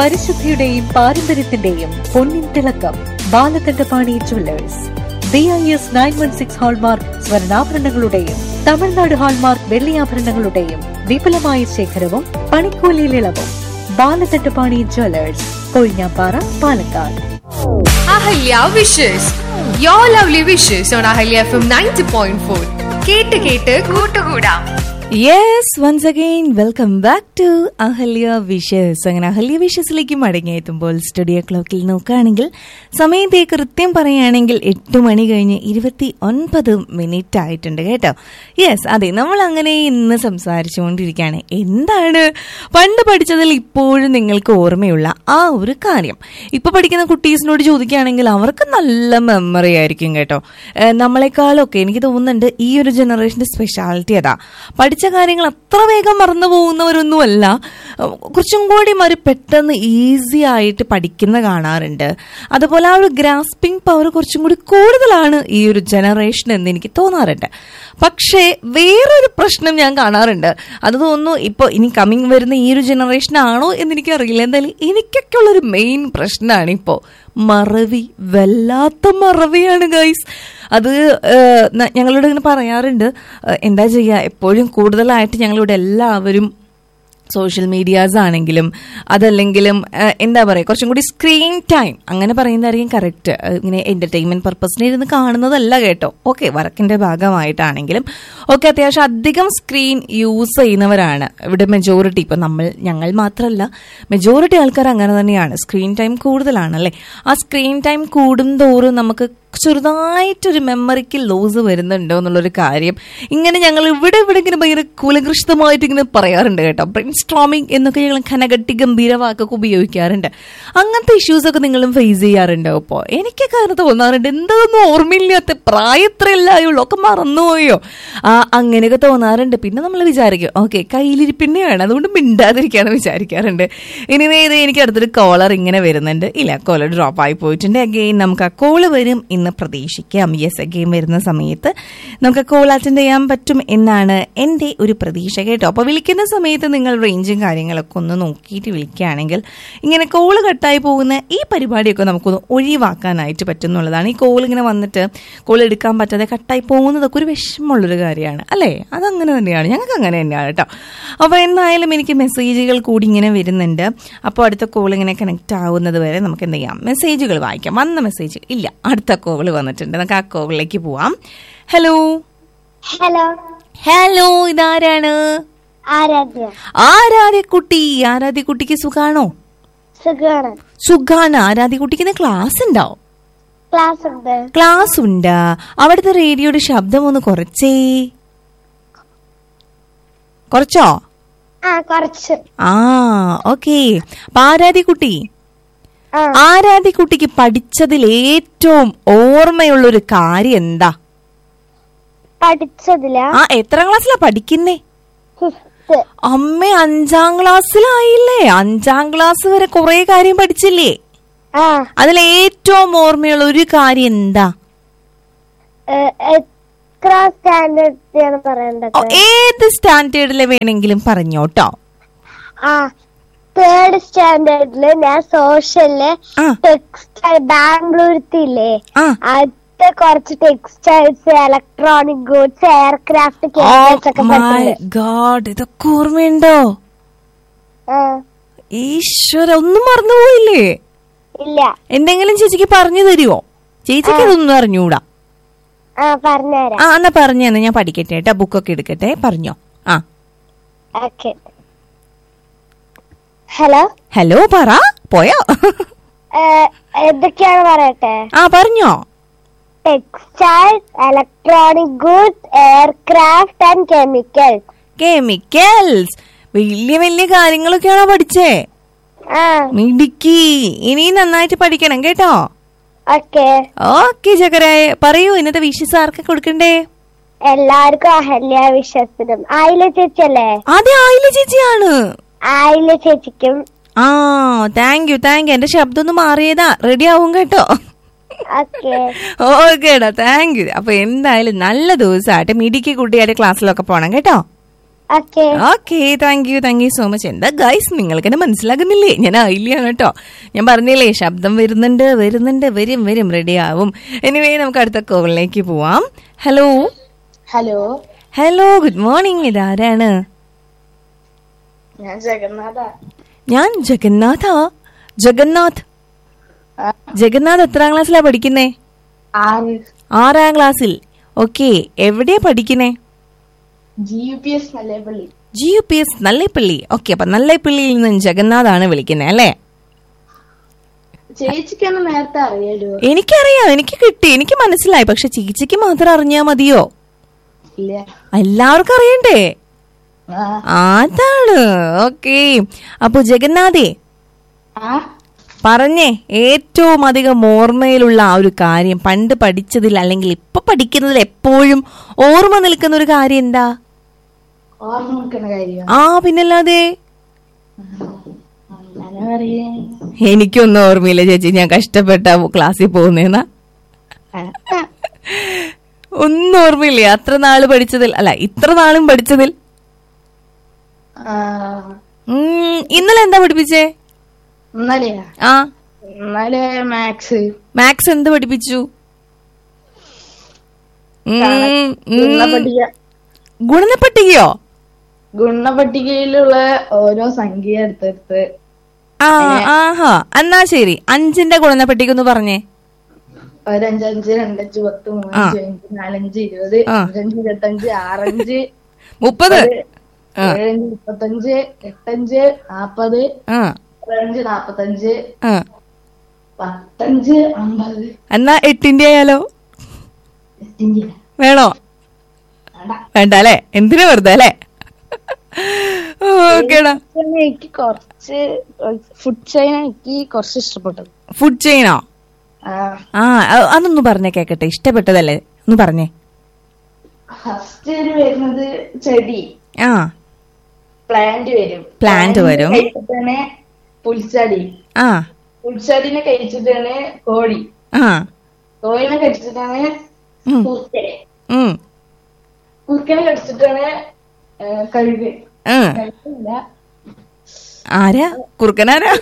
പരിശുദ്ധിയുടെയും പാരമ്പര്യത്തിന്റെയും പൊന്നിൻ തിളക്കം Balakandapani jewellers B I S nine one six hallmark സ്വർണ്ണാഭരണങ്ങളുടെയും തമിഴ്നാട് ഹാൾമാർക്ക് വെള്ളിയാഭരണങ്ങളുടെയും വിപുലമായ ശേഖരവും പണിക്കൂലിയിൽ ഇളവും Balakandapani jewellers Kozhinjampara Palakkad Ahalya wishes your lovely wishes on Ahalya FM ninety point four ഫോർ കേട്ട് കേട്ട് കൂട്ടുകൂടാം yes once again welcome back to Ahalya wishes അങ്ങനെ അഹല്യ വിഷസിലേക്ക് മടങ്ങിയെത്തുമ്പോൾ സ്റ്റുഡിയോ ക്ലോക്കിൽ നോക്കുകയാണെങ്കിൽ സമയത്തെ കൃത്യം പറയുകയാണെങ്കിൽ എട്ട് മണി കഴിഞ്ഞ് ഇരുപത്തി ഒൻപത് മിനിറ്റ് ആയിട്ടുണ്ട് കേട്ടോ യെസ് അതെ നമ്മൾ അങ്ങനെ ഇന്ന് സംസാരിച്ചുകൊണ്ടിരിക്കുകയാണ് എന്താണ് പണ്ട് പഠിച്ചതിൽ ഇപ്പോഴും നിങ്ങൾക്ക് ഓർമ്മയുള്ള ആ ഒരു കാര്യം ഇപ്പൊ പഠിക്കുന്ന കുട്ടീസിനോട് ചോദിക്കുകയാണെങ്കിൽ അവർക്ക് നല്ല മെമ്മറി ആയിരിക്കും കേട്ടോ ഏഹ് നമ്മളെക്കാളൊക്കെ എനിക്ക് തോന്നുന്നുണ്ട് ഈ ഒരു ജനറേഷന്റെ സ്പെഷ്യാലിറ്റി അതാ പഠിച്ച കാര്യങ്ങൾ അത്ര വേഗം മറന്നു പോകുന്നവരൊന്നുമല്ല ഏഹ് കുറച്ചും കൂടി ഒരു പെട്ടെന്ന് ഈസി ആയിട്ട് പഠിക്കുന്ന കാണാറുണ്ട് അതുപോലെ ആ ഒരു ഗ്രാസ്പിംഗ് പവർ കുറച്ചും കൂടി കൂടുതലാണ് ഈ ഒരു ജനറേഷൻ എന്ന് എനിക്ക് തോന്നാറുണ്ട് പക്ഷേ വേറൊരു പ്രശ്നം ഞാൻ കാണാറുണ്ട് അത് തോന്നുന്നു ഇപ്പോൾ ഇനി കമ്മിങ് വരുന്ന ഈ ഒരു ജനറേഷൻ ആണോ എന്ന് എനിക്കറിയില്ല എന്തായാലും എനിക്കൊക്കെ ഉള്ളൊരു മെയിൻ പ്രശ്നമാണ് ഇപ്പോൾ മറവി വല്ലാത്ത മറവിയാണ് ഗൈസ് അത് ഏഹ്, ന- ഞങ്ങളോട് ഇങ്ങനെ പറയാറുണ്ട് ഏഹ്, എന്താ ചെയ്യുക എപ്പോഴും കൂടുതലായിട്ട് ഞങ്ങളിവിടെ എല്ലാവരും സോഷ്യൽ മീഡിയാസ് ആണെങ്കിലും അതല്ലെങ്കിലും ഏഹ്, എന്താ പറയുക കുറച്ചും കൂടി സ്ക്രീൻ ടൈം അങ്ങനെ പറയുന്നതായിരിക്കും കറക്റ്റ് ഇങ്ങനെ എന്റർടൈൻമെന്റ് പർപ്പസിന് ഇരുന്ന് കാണുന്നതല്ല കേട്ടോ ഓക്കെ വർക്കിന്റെ ഭാഗമായിട്ടാണെങ്കിലും ഒക്കെ അത്യാവശ്യം അധികം സ്ക്രീൻ യൂസ് ചെയ്യുന്നവരാണ് ഇവിടെ മെജോറിറ്റി ഇപ്പൊ നമ്മൾ ഞങ്ങൾ മാത്രമല്ല മെജോറിറ്റി ആൾക്കാർ അങ്ങനെ തന്നെയാണ് സ്ക്രീൻ ടൈം കൂടുതലാണ് അല്ലേ ആ സ്ക്രീൻ ടൈം കൂടുന്തോറും നമുക്ക് ചെറുതായിട്ടൊരു മെമ്മറിക്ക് ലോസ് വരുന്നുണ്ടോ എന്നുള്ളൊരു കാര്യം ഇങ്ങനെ ഞങ്ങൾ ഇവിടെ ഇവിടെ ഇങ്ങനെ ഭയങ്കര കുലകൃഷ്ടമായിട്ട് ഇങ്ങനെ പറയാറുണ്ട് കേട്ടോ ബ്രെയിൻ സ്ട്രോമിങ് എന്നൊക്കെ ഞങ്ങൾ ഘനകട്ടി ഗംഭീര വാക്കൊക്കെ ഉപയോഗിക്കാറുണ്ട് അങ്ങനത്തെ ഇഷ്യൂസ് ഒക്കെ നിങ്ങളും ഫേസ് ചെയ്യാറുണ്ടോ ഇപ്പോൾ എനിക്കൊക്കെ അങ്ങനെ തോന്നാറുണ്ട് എന്തൊന്നും ഓർമ്മയില്ലാത്ത പ്രായത്രയല്ലായുള്ളൂ ഒക്കെ മറന്നുപോയോ ആ അങ്ങനെയൊക്കെ തോന്നാറുണ്ട് പിന്നെ നമ്മൾ വിചാരിക്കും ഓക്കെ കയ്യിലിരിപ്പിന്നെയാണ് അതുകൊണ്ട് മിണ്ടാതിരിക്കാന്ന് വിചാരിക്കാറുണ്ട് ഇനി നേരെ എനിക്ക് അടുത്തൊരു കോളർ ഇങ്ങനെ വരുന്നുണ്ട് ഇല്ല കോളർ ഡ്രോപ്പ് ആയി പോയിട്ടുണ്ട് അഗെയിൻ നമുക്ക് ആ കോള് വരും ഇന്ന് പ്രതീക്ഷിക്കാം യെസ് അഗെയിൻ വരുന്ന സമയത്ത് നമുക്ക് കോൾ അറ്റൻഡ് ചെയ്യാൻ പറ്റും എന്നാണ് എൻ്റെ ഒരു പ്രതീക്ഷ കേട്ടോ അപ്പോൾ വിളിക്കുന്ന സമയത്ത് നിങ്ങൾ റേഞ്ചും കാര്യങ്ങളൊക്കെ ഒന്ന് നോക്കിയിട്ട് വിളിക്കുകയാണെങ്കിൽ ഇങ്ങനെ കോള് കട്ടായി പോകുന്ന ഈ പരിപാടിയൊക്കെ നമുക്കൊന്ന് ഒഴിവാക്കാനായിട്ട് പറ്റും എന്നുള്ളതാണ് ഈ കോൾ ഇങ്ങനെ വന്നിട്ട് കോൾ എടുക്കാൻ പറ്റാതെ കട്ടായി പോകുന്നതൊക്കെ ഒരു വിഷമമുള്ളൊരു കാര്യമാണ് അല്ലേ അതങ്ങനെ തന്നെയാണ് ഞങ്ങൾക്ക് അങ്ങനെ തന്നെയാണ് കേട്ടോ അപ്പോൾ എന്തായാലും എനിക്ക് മെസ്സേജുകൾ കൂടി ഇങ്ങനെ വരുന്നുണ്ട് അപ്പോൾ അടുത്ത കോൾ ഇങ്ങനെ കണക്ട് ആവുന്നത് വരെ നമുക്ക് എന്ത് ചെയ്യാം മെസ്സേജുകൾ വായിക്കാം വന്ന മെസ്സേജ് ഇല്ല അടുത്ത കോൾ വന്നിട്ടുണ്ട് നമുക്ക് ആ കോളിലേക്ക് പോവാം ഹലോ ഹലോ ഹലോ ഇതാരാണ് ആരാധ്യ ആരാധ്യക്കുട്ടി ആരാധ്യക്കുട്ടിക്ക് സുഖാണോ സുഖാണ് സുഖാണ് ആരാധ്യക്കുട്ടിക്ക് ഇന്ന് ക്ലാസ് ഉണ്ടാവും ക്ലാസ് ഉണ്ട് ക്ലാസ് ഉണ്ട് അവിടുത്തെ റേഡിയോയുടെ ശബ്ദം ഒന്ന് കുറച്ചേ കുറച്ചോ ആ കുറച്ച് ആ ഓക്കെ അപ്പൊ ആരാധ്യക്കുട്ടി ആ ആരാധ്യക്കുട്ടിക്ക് പഠിച്ചതിൽ ഏറ്റവും ഓർമ്മയുള്ള ഒരു കാര്യം എന്താ പഠിച്ചതില ആ എത്ര ക്ലാസ്സിലാ പഠിക്കുന്നേ ഫിഫ്ത്ത് അമ്മ അഞ്ചാം ക്ലാസ്സിലായില്ലേ അഞ്ചാം ക്ലാസ് വരെ കുറെ കാര്യം പഠിച്ചില്ലേ ആ അതിൽ ഏറ്റവും ഓർമ്മയുള്ള ഒരു കാര്യം എന്താ ഏ, എത്ര സ്റ്റാൻഡേർഡ് പറയേണ്ടത് ഓ, ഏത് സ്റ്റാൻഡേർഡിലെ വേണമെങ്കിലും പറഞ്ഞോട്ടോ ആ തേർഡ് സ്റ്റാൻഡേർഡില് ഞാൻ സോഷ്യലില് ആ. ടെക്സ്റ്റൈൽ ബാംഗ്ലൂരത്തില്ലേ ആ. അടുത്ത കുറച്ച് textiles electronic goods aircraft cables ഒക്കെ പഠിച്ചിട്ടുണ്ട്. ഗാഡ് ഇതൊക്കെ ഓർമ്മയുണ്ടോ ആ, ഈശ്വര ഒന്നും മറന്നുപോയില്ലേ ഇല്ല എന്തെങ്കിലും ചേച്ചിക്ക് പറഞ്ഞു തരുമോ ചേച്ചിക്ക് ഇതൊന്നും അറിഞ്ഞൂടാ ആ പറഞ്ഞുതരാം ആ എന്നാ പറഞ്ഞു തന്നെ ഞാൻ പഠിക്കട്ടെ കേട്ടോ ബുക്കൊക്കെ എടുക്കട്ടെ പറഞ്ഞോ ആ ഓക്കെ ഹലോ ഹലോ പറ പോയോ എന്തൊക്കെയാണ് പറയട്ടെ ആ പറഞ്ഞോ textile electronic goods aircraft and chemicals chemicals വലിയ വലിയ കാര്യങ്ങളൊക്കെയാണോ പഠിച്ചേ ആ മിടുക്കി ഇനി നന്നായിട്ട് പഠിക്കണം കേട്ടോ ഓക്കെ ഓക്കെ ചക്കരായ പറയൂ ഇന്നത്തെ വിഷസ് ആർക്ക് കൊടുക്കണ്ടേ എല്ലാവർക്കും അഹല്യ വിശ്വസിനും ആയില ചേച്ചിയല്ലേ അതെ ആയില്ല ചേച്ചിയാണ് ആയില ചേച്ചിക്കും ആ താങ്ക് യു താങ്ക് യു എന്റെ ശബ്ദം ഒന്ന് മാറിയതാ റെഡി ആവും കേട്ടോ ഓക്കെ ഓക്കേടാ താങ്ക് യു അപ്പൊ എന്തായാലും നല്ല ദിവസമായിട്ട് മിടിക്ക് കുട്ടിയായിട്ട് ക്ലാസ്സിലൊക്കെ പോണം കേട്ടോ okay okay thank you thank you so much എന്താ ഗൈസ് നിങ്ങൾക്ക് എന്നെ മനസ്സിലാകുന്നില്ലേ ഞാൻ ആയില്ലാണ് കേട്ടോ ഞാൻ പറഞ്ഞില്ലേ ശബ്ദം വരുന്നുണ്ട് വരുന്നുണ്ട് വരും വരും റെഡി ആവും എനിവേ നമുക്ക് അടുത്ത കോളിലേക്ക് പോവാം hello hello hello good morning ഇതാരാണ് ഞാൻ ജഗന്നാഥ ഞാൻ ജഗന്നാഥ ജഗന്നാഥ് ജഗന്നാഥ് എത്രാം ക്ലാസ്സിലാ പഠിക്കുന്നേ ആറ് ആറാം ക്ലാസ്സിൽ ഓക്കെ എവിടെയാ പഠിക്കുന്നേ G U P S Malayappally G U P S Nalleppally okay അപ്പൊ നല്ലേപ്പള്ളിയിൽ നിന്ന് ജഗന്നാഥാണ് വിളിക്കുന്നത് അല്ലേ ചേച്ചിക്കാണ് നേരത്തെ അറിയാലോ എനിക്കറിയാം എനിക്ക് കിട്ടി എനിക്ക് മനസ്സിലായി പക്ഷെ ചേച്ചിക്ക് മാത്രം അറിഞ്ഞാ മതിയോ ഇല്ല എല്ലാവർക്കും അറിയണ്ടേ ആ അതാണ് ഓക്കെ അപ്പൊ ജഗന്നാഥേ ആ പറഞ്ഞേ ഏറ്റവും അധികം ഓർമ്മയിലുള്ള ആ ഒരു കാര്യം പണ്ട് പഠിച്ചതിൽ അല്ലെങ്കിൽ ഇപ്പൊ പഠിക്കുന്നതിൽ എപ്പോഴും ഓർമ്മ നിൽക്കുന്ന ഒരു കാര്യം എന്താ ഓർമ്മ വെക്കണ കാര്യം ആ പിന്നല്ലാതെ അങ്ങനെ പറയേ എനിക്കൊന്നും ഓർമ്മയില്ല ചേച്ചി ഞാൻ കഷ്ടപ്പെട്ട ക്ലാസ്സിൽ പോകുന്നേന്നാ ഒന്നും ഓർമ്മയില്ലേ അത്ര നാള് പഠിച്ചതിൽ അല്ല ഇത്ര നാളും പഠിച്ചതിൽ ഉം, ഇന്നലെ എന്താ പഠിപ്പിച്ചേ ഇന്നലെയാ ആ ഇന്നലെ മാത്സ് മാത്സ് എന്ത് പഠിപ്പിച്ചു ഉം, ഉം. ഗുണപട്ടിക ഗുണനപ്പട്ടികയോ ഗുണപട്ടികയിലുള്ള ഓരോ സംഖ്യ എടുത്തെടുത്ത് ആ ആഹാ എന്നാ ശരി അഞ്ചിന്റെ ഗുണനപ്പട്ടിക ഒന്ന് പറഞ്ഞേ ഒരഞ്ചഞ്ച് രണ്ടഞ്ച് പത്ത് മൂന്നഞ്ച് അഞ്ച് നാലഞ്ച് ഇരുപത് ആ. അഞ്ചഞ്ച് ഇരുപത്തഞ്ച് ആറഞ്ച് മുപ്പത് ആ. ഏഴഞ്ച് മുപ്പത്തഞ്ച് എട്ടഞ്ച് നാപ്പത് ആ അഞ്ച് നാപ്പത്തഞ്ച് ആ പത്തഞ്ച് അമ്പത് എന്നാ എട്ടിന്റെ ആയാലോ എട്ടിഞ്ച് വേണോ വേണ്ട. വേണ്ട അല്ലേ എന്തിനാ വെറുതെ അല്ലേ ഓക്കേടാ പിന്നെ എനിക്ക് കുറച്ച് ഫുഡ് ചൈന എനിക്ക് കുറച്ച് ഇഷ്ടപ്പെട്ടത് ഫുഡ് ചെയിനോ ആ ആ അ- അതൊന്ന് പറഞ്ഞേ കേക്കട്ടെ ഇഷ്ടപ്പെട്ടതല്ലേ ഒന്ന് പറഞ്ഞേ ഫസ്റ്റ് വരുന്നത് ചെടി ആ പ്ലാന്റ് വരും Plant വരും. കഴിച്ചിട്ടാണ് പുൽച്ചടി ആ പുൽച്ചടിനെ കഴിച്ചിട്ടാണ് കോഴി ആ കോഴിനെ കഴിച്ചിട്ടാണ് ഉം, കുറുക്കനെ ഉം, കുറുക്കനെ കഴിച്ചിട്ടാണ് ഏ, കഴുക് ആ. കഴുകില്ല ആരാ കുറുക്കനാരാ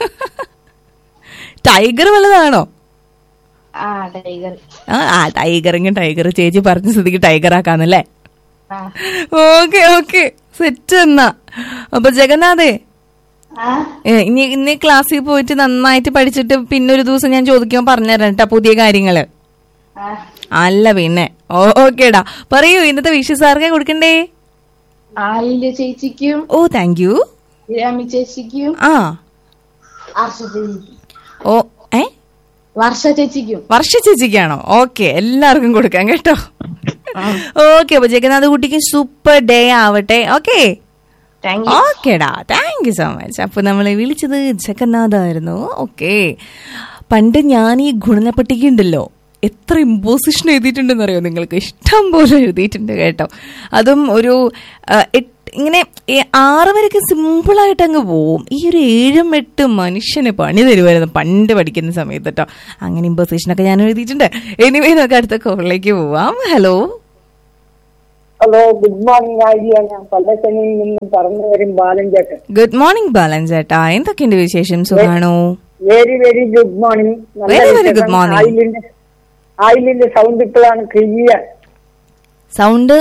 ടൈഗർ വല്ലതാണോ ആ ടൈഗർ ആ ആ ടൈഗറിങ് ടൈഗർ ചേച്ചി പറഞ്ഞ സ്ഥിതിക്ക് ടൈഗർ ആക്കാന്നല്ലേ ആ ഓക്കെ ഓക്കെ സെറ്റ് എന്നാ അപ്പൊ ജഗന്നാഥേ ആ ഏ, ഇനി ഇന്ന് ക്ലാസ്സിൽ പോയിട്ട് നന്നായിട്ട് പഠിച്ചിട്ട് പിന്നെ ഒരു ദിവസം ഞാൻ ചോദിക്കുമ്പോൾ പറഞ്ഞുതരാം കേട്ടോ പുതിയ കാര്യങ്ങള് ആ അല്ല പിന്നെ ഓക്കേടാ പറയൂ ഇന്നത്തെ വിഷസ് ആർക്കാ കൊടുക്കണ്ടേ ആയില്യ ചേച്ചിക്കും ഓ താങ്ക് യു രാമി ചേച്ചിക്കും ആ വർഷ ചേച്ചിക്കും ഓ ഏ വർഷ ചേച്ചിക്കും വർഷ ചേച്ചിക്കാണോ ഓക്കെ എല്ലാവർക്കും കൊടുക്കാം കേട്ടോ ഓക്കെ അപ്പൊ ജഗന്നാഥ് കുട്ടിക്ക് സൂപ്പർ ഡേ ആവട്ടെ ഓക്കെ താങ്ക് യു ഓക്കേടാ താങ്ക് യു സോ മച്ച് അപ്പൊ നമ്മളെ വിളിച്ചത് ജഗന്നാഥായിരുന്നു ഓക്കെ പണ്ട് ഞാൻ ഈ ഗുണനപ്പട്ടിക ഉണ്ടല്ലോ എത്ര ഇമ്പോസിഷൻ എഴുതിയിട്ടുണ്ടെന്ന് അറിയോ നിങ്ങൾക്ക് ഇഷ്ടം പോലെ എഴുതിയിട്ടുണ്ട് കേട്ടോ അതും ഒരു ആ, എട്ട് ഇങ്ങനെ ഈ ആറ് വരെയൊക്കെ സിമ്പിളായിട്ട് അങ്ങ് പോവും ഈ ഒരു ഏഴും എട്ടും മനുഷ്യന് പണി തരുമായിരുന്നു പണ്ട് പഠിക്കുന്ന സമയത്ത് കേട്ടോ അങ്ങനെ ഇമ്പോസിഷനൊക്കെ ഞാൻ എഴുതിയിട്ടുണ്ട് എനിവേ നമുക്ക് അടുത്ത കോളിലേക്ക് പോവാം hello hello good morning Arya ഞാൻ പല്ലച്ചനിൽ നിന്നും പറഞ്ഞു വരും ബാലൻ ചേട്ടൻ ഗുഡ് മോർണിംഗ് ബാലൻ ചേട്ടാ എന്തൊക്കെയുണ്ട് വിശേഷം സുഖാണോ very very good morning Very, very good morning. ആയിലിന്റെ ആയിലിന്റെ സൗണ്ട് ഇപ്പോഴാണ് ക്ലിയർ സൗണ്ട്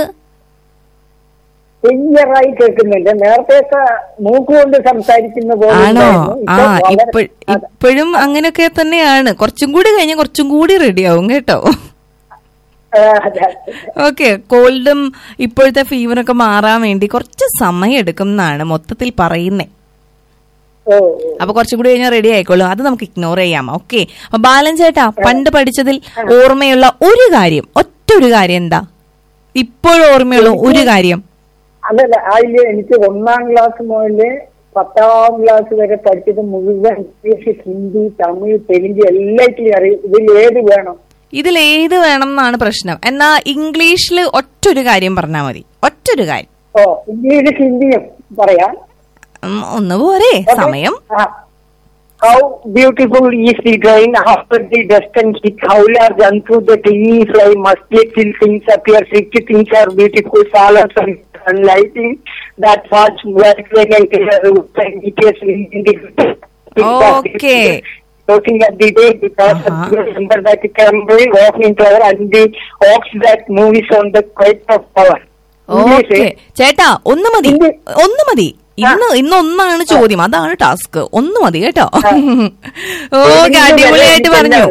ക്ലിയർ ആയി കേൾക്കുന്നുണ്ട് നേരത്തെ മൂക്കുകൊണ്ട് സംസാരിക്കുന്ന പോലെ ആണോ ഉണ്ടായിരുന്നു. ആ ഇപ്പൊ വളരെ- ഇപ്പ- ഇപ്പോഴും അങ്ങനെയൊക്കെ തന്നെയാണ് കുറച്ചും കൂടി കഴിഞ്ഞാൽ കുറച്ചും കൂടി റെഡിയാവും കേട്ടോ ആ, അതെ, അതെ. ഓക്കെ കോൾഡും ഇപ്പോഴത്തെ ഫീവറൊക്കെ മാറാൻ വേണ്ടി കുറച്ച് സമയം എടുക്കും എന്നാണ് മൊത്തത്തിൽ പറയുന്നേ ഓ അപ്പൊ കുറച്ചും കൂടി കഴിഞ്ഞാൽ റെഡി ആയിക്കോളൂ അത് നമുക്ക് ഇഗ്നോർ ചെയ്യാം ഓക്കെ അപ്പൊ ബാലൻ ചേട്ടാ പണ്ട് പഠിച്ചതിൽ ഓർമ്മയുള്ള ഒരു കാര്യം ഒറ്റ ഒരു കാര്യം എന്താ ഇപ്പോഴും ഓർമ്മയുള്ള ഒരു കാര്യം അതല്ല ആയില്ല എനിക്ക് ഒന്നാം ക്ലാസ് മുതല് പത്താം ക്ലാസ് വരെ പഠിച്ചത് മുഴുവൻ ഇംഗ്ലീഷ് ഹിന്ദി തമിഴ് തെലുങ്ക് എല്ലാറ്റിലും അറിയും ഇതിൽ ഏത് വേണം ഇതിൽ ഏത് വേണം എന്നാണ് പ്രശ്നം എന്നാ ഇംഗ്ലീഷിൽ ഒറ്റൊരു കാര്യം പറഞ്ഞാൽ മതി ഒറ്റൊരു കാര്യം ഓ ഇംഗ്ലീഷ് ഹിന്ദിയും പറയാം ഉം, ഒന്ന് പോരെ സമയം ആ how beautiful is the train after the dust and heat, how large unto the tiny flame must be till things appear, rich things are beautiful, silence and sunlighting, that falls wet rain and clear roof and details in the Okay. Looking at the day because Uh-huh. of the remember that Camry walking in flower and the ox that movies on the quite of power. Okay ചേട്ടാ ഒന്ന് മതി ഇന്ന് ഒന്ന് മതി ഇന്ന് ഇന്ന് ഒന്നാണ് ചോദ്യം അതാണ് ടാസ്ക് ഒന്ന് മതി കേട്ടോ ഓക്കെ അടിപൊളിയായിട്ട് പറഞ്ഞു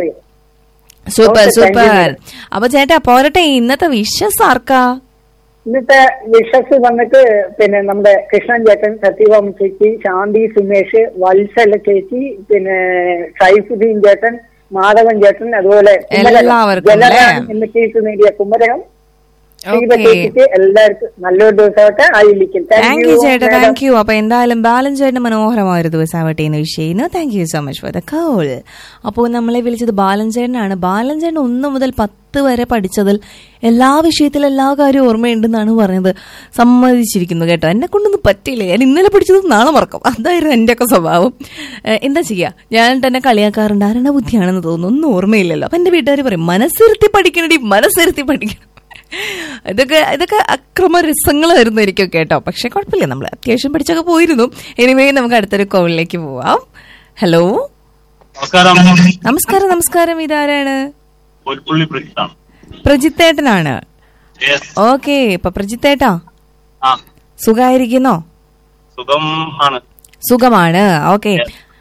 super Okay, thank you, super madam. അപ്പൊ ചേട്ടാ പോരട്ടെ ഇന്നത്തെ വിഷസ് ആർക്കാ ഇന്നത്തെ വിഷസ് വന്നിട്ട് പിന്നെ നമ്മുടെ കൃഷ്ണൻ ചേട്ടൻ സത്യഭാമ ചേച്ചി ശാന്തി സുമേഷ് വത്സല ചേച്ചി പിന്നെ സൈഫുദ്ദീൻ ചേട്ടൻ മാധവൻ ചേട്ടൻ അതുപോലെ കുമരകം. എല്ലാവർക്കും ജലറാം അല്ലേ? എന്ന് കേസ് നേടിയ കുമരകം ദീപ Okay. ചേച്ചിക്ക് എല്ലാവർക്കും നല്ലൊരു ദിവസമായിട്ട് ആയിരിക്കും താങ്ക് യു ചേട്ടാ താങ്ക് യു അപ്പൊ എന്തായാലും ബാലൻസ് ചേട്ടൻ മനോഹരമായ ഒരു ദിവസമാവട്ടെ എന്ന് വിഷയുന്നു thank you so much for the call അപ്പോൾ നമ്മളെ വിളിച്ചത് ബാലൻ ചേട്ടനാണ് ബാലൻ ചേട്ടൻ ഒന്ന് മുതൽ പത്ത് വരെ പഠിച്ചതിൽ എല്ലാ വിഷയത്തിലും എല്ലാ കാര്യവും ഓർമ്മയുണ്ടെന്നാണ് പറഞ്ഞത് സമ്മതിച്ചിരിക്കുന്നു കേട്ടോ എന്നെ കൊണ്ടൊന്നും പറ്റില്ല ഞാൻ ഇന്നലെ പഠിച്ചത് നാളെ മറക്കും അതായിരുന്നു എൻ്റെ ഒക്കെ സ്വഭാവം ഏഹ്, എന്താ ചെയ്യുക ഞാൻ തന്നെ കളിയാക്കാറുണ്ട് ആരണ ബുദ്ധിയാണെന്ന് തോന്നുന്നു ഒന്നും ഓർമ്മയില്ലല്ലോ അപ്പൊ എൻ്റെ വീട്ടുകാർ പറയും മനസ്സിരുത്തി പഠിക്കണടി മനസ്സിരുത്തി പഠിക്കണം ഇതൊക്കെ ഇതൊക്കെ അക്രമ രസങ്ങളായിരുന്നു എനിക്കൊക്കെ കേട്ടോ പക്ഷെ കുഴപ്പമില്ല നമ്മൾ അത്യാവശ്യം പഠിച്ചൊക്കെ പോയിരുന്നു എനിവേ നമുക്ക് അടുത്തൊരു കോളിലേക്ക് പോവാം ഹലോ നമസ്കാരം നമസ്കാരം നമസ്കാരം ഇതാരാണ് പുൽപ്പുള്ളി പ്രജിത്താണ് പ്രജിത്തേട്ടനാണ് യെസ് ഓക്കെ ഇപ്പൊ പ്രജിത്തേട്ടാ ആ സുഖായിരിക്കുന്നോ സുഖം ആണ് സുഖമാണ് ഓക്കെ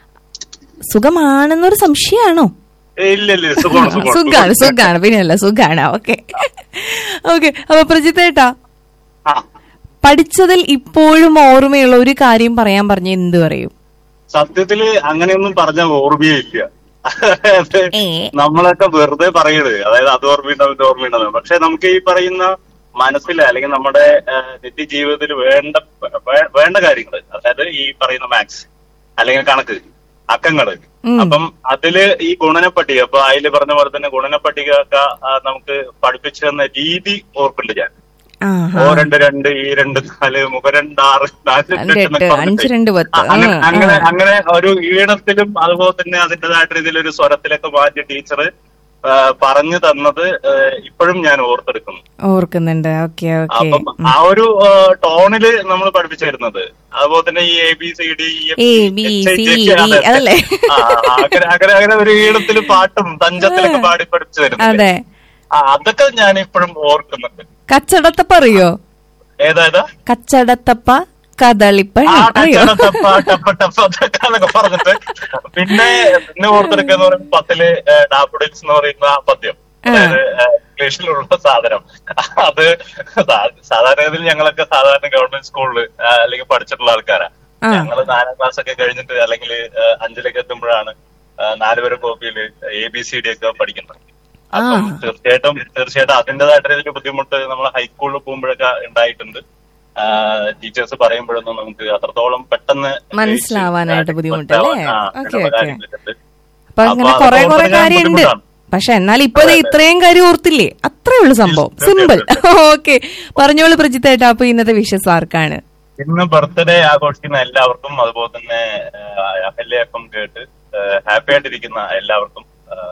സുഖമാണെന്നൊരു സംശയമാണോ ഏയ് ഇല്ല ഇല്ല സുഖമാണ് സുഖമാണ്, സുഖാണ് സുഖാണ് പിന്നെയല്ല സുഖാണ് ഓക്കെ ഓക്കെ അപ്പൊ പ്രജിത്തേട്ടാ ആ പഠിച്ചതിൽ ഇപ്പോഴും ഓർമ്മയുള്ള ഒരു കാര്യം പറയാൻ പറഞ്ഞ എന്ത് പറയും സത്യത്തില് അങ്ങനെയൊന്നും പറഞ്ഞ ഓർമ്മയേ ഇല്ല അതായത് ഏ. നമ്മളൊക്കെ വെറുതെ പറയണത് അതായത് അത് ഓർമ്മയുണ്ടാവും ഇത് ഓർമ്മയുണ്ടാവും പക്ഷെ നമുക്ക് ഈ പറയുന്ന മനസ്സിൽ അല്ലെങ്കിൽ നമ്മുടെ ആ, നിത്യജീവിതത്തിൽ വേണ്ട വേ- വേണ്ട കാര്യങ്ങൾ അതായത് ഈ പറയുന്ന മാത്സ് അല്ലെങ്കിൽ കണക്ക് അക്കങ്ങള് ഉം. അപ്പം അതില് ഈ ഗുണനപ്പട്ടിക അപ്പൊ അതില് പറഞ്ഞ പോലെ തന്നെ ഗുണനപ്പട്ടിക ഒക്കെ ആ, നമുക്ക് പഠിപ്പിച്ചു തന്ന രീതി ഓർക്കുന്നുണ്ട് ഞാൻ ആഹാ. ഓ രണ്ട് രണ്ട് ഈ രണ്ട് നാല് മുഖ രണ്ട് ആറ് നാല് രണ്ട് എട്ട് എന്നൊക്കെ എട്ട്, പറഞ്ഞിട്ട് അഞ്ച് രണ്ട് പത്ത്. ആ, അങ്ങനെ ആ, അങ്ങനെ ആ. അങ്ങനെ ഒരു ഈണത്തിലും അതുപോലെ തന്നെ അതിൻ്റെതായിട്ട് രീതിയിലൊരു സ്വരത്തിലൊക്കെ മാറ്റി ടീച്ചർ പറഞ്ഞു തന്നത് ആ, ഇപ്പോഴും ഞാൻ ഓർത്തെടുക്കുന്നു ഓർക്കുന്നുണ്ട് ഓക്കെ ഓക്കെ അപ്പം ആ ഒരു ആ, ടോണില് നമ്മൾ പഠിപ്പിച്ചു തരുന്നത് അതുപോലെ തന്നെ ഈ A B C D A, B, C, D, അതല്ലേ? അങ്ങനെ അങ്ങനെ അങ്ങനെ ഒരു ഈണത്തില് പാട്ടും തഞ്ചത്തിലൊക്കെ പാടി പഠിപ്പിച്ചു തരുന്നത് അതെ ആ, അതൊക്കെ ഞാൻ ഇപ്പോഴും ഓർക്കുന്നുണ്ട് കച്ചടത്തപ്പ അറിയോ ഏതായതാ കച്ചടത്തപ്പ കദളിപ്പഴം ആ, അറിയോ ടപ്പ, ടപ്പ, ടപ്പ, ടപ്പ അതൊക്കെ എന്നൊക്കെ പറഞ്ഞിട്ട് പിന്നെ പിന്നെ ഓർത്തെടുക്കുക എന്ന് പറയുമ്പോൾ പത്തില് ഡാഫഡിൽസ് എന്ന് പറയുന്ന ആ പദ്യം അതായത് ഏ, ഇംഗ്ലീഷിലുള്ള സാധനം അത് സാ- സാധാരണഗതിയിൽ ഞങ്ങളൊക്കെ സാധാരണ ഗവൺമെന്റ് സ്കൂളിൽ അല്ലെങ്കിൽ പഠിച്ചിട്ടുള്ള ആൾക്കാരാ ആ. ഞങ്ങൾ നാലാം ക്ലാസ് ഒക്കെ കഴിഞ്ഞിട്ട് അല്ലെങ്കിൽ അഞ്ചിലേക്ക് എത്തുമ്പോഴാണ് ആ, നാല് വരെ കോപ്പിയിൽ എ ബി സി ഡി ഒക്കെ പഠിക്കുന്നത് അപ്പം ആ. തീർച്ചയായിട്ടും തീർച്ചയായിട്ടും അതിൻ്റെതായിട്ടുള്ള ഒരു ബുദ്ധിമുട്ട് നമ്മൾ ഹൈസ്കൂളിൽ പോകുമ്പോഴൊക്കെ ഉണ്ടായിട്ടുണ്ട് ടീച്ചേഴ്സ് പറയുമ്പോഴൊന്നും നമുക്ക് അത്രത്തോളം പെട്ടെന്ന് മനസ്സിലാവാനായിട്ട് ബുദ്ധിമുട്ടല്ലേ ആ, ഓക്കെ അങ്ങനെയുള്ള ഓക്കെ കാര്യങ്ങളൊക്കെ ഉണ്ട്. അപ്പൊ അങ്ങനെ അപ്പൊ കുറെ അതൊക്കെ കുറെ ഓർത്തിരിക്കാൻ കാര്യമുണ്ട് ബുദ്ധിമുട്ടാണ്. പക്ഷെ എന്നാൽ ഇപ്പൊ ദേ ഇത്രയും കാര്യം ഓർത്തില്ലേ അത്രേ ഉള്ളൂ സംഭവം തീർച്ചയായും, സിമ്പിൾ തീർച്ചയായും. ഓക്കെ പറഞ്ഞോളൂ പ്രജിത്തേട്ടാ അപ്പൊ ഇന്നത്തെ വിഷസ് ആർക്കാണ് ഇന്ന് ബർത്ത്ഡേ ആഘോഷിക്കുന്ന എല്ലാവർക്കും അതുപോലെ തന്നെ അഹല്യ എഫ് എം കേട്ട് ഹാപ്പി ആയിട്ടിരിക്കുന്ന എല്ലാവർക്കും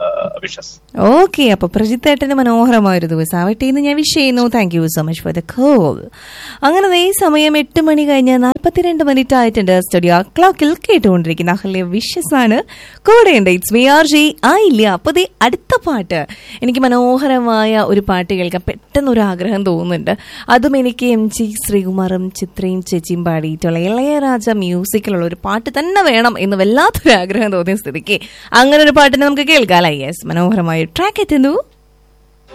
വിഷസ് ഓക്കെ അപ്പൊ പ്രജിത്തേട്ടന് മനോഹരമായ ഒരു ദിവസം ആവട്ടെ എന്ന് ഞാൻ വിഷ് ചെയ്യുന്നു thank you so much for the call അങ്ങനെ ദേ ഈ സമയം എട്ട് മണി കഴിഞ്ഞ് നാൽപ്പത്തിരണ്ട് മിനിറ്റ് ആയിട്ടുണ്ട് സ്റ്റുഡിയോ ക്ലോക്കിൽ കേട്ടുകൊണ്ടിരിക്കുന്ന അഹല്യ വിഷസ് ആണ് കൂടെയുണ്ട് ഇറ്റ്സ് വി ആർ ജി ആയില്ല അപ്പൊ ദേ അടുത്ത പാട്ട് എനിക്ക് മനോഹരമായ ഒരു പാട്ട് കേൾക്കാൻ പെട്ടെന്ന് ഒരു ആഗ്രഹം തോന്നുന്നുണ്ട് അതും എനിക്ക് എം ജി ശ്രീകുമാറും ചിത്രയും ചേച്ചിയും പാടിയിട്ടുള്ള ഇളയരാജ മ്യൂസിക്കിലുള്ള ഒരു പാട്ട് തന്നെ വേണം എന്ന് വല്ലാത്തൊരു ആഗ്രഹം തോന്നിയ സ്ഥിതിക്ക് അങ്ങനെ ഒരു പാട്ടിനെ നമുക്ക് കേൾക്കാം യെസ് മനോഹരമായ ട്രാക്ക് എത്തുന്നു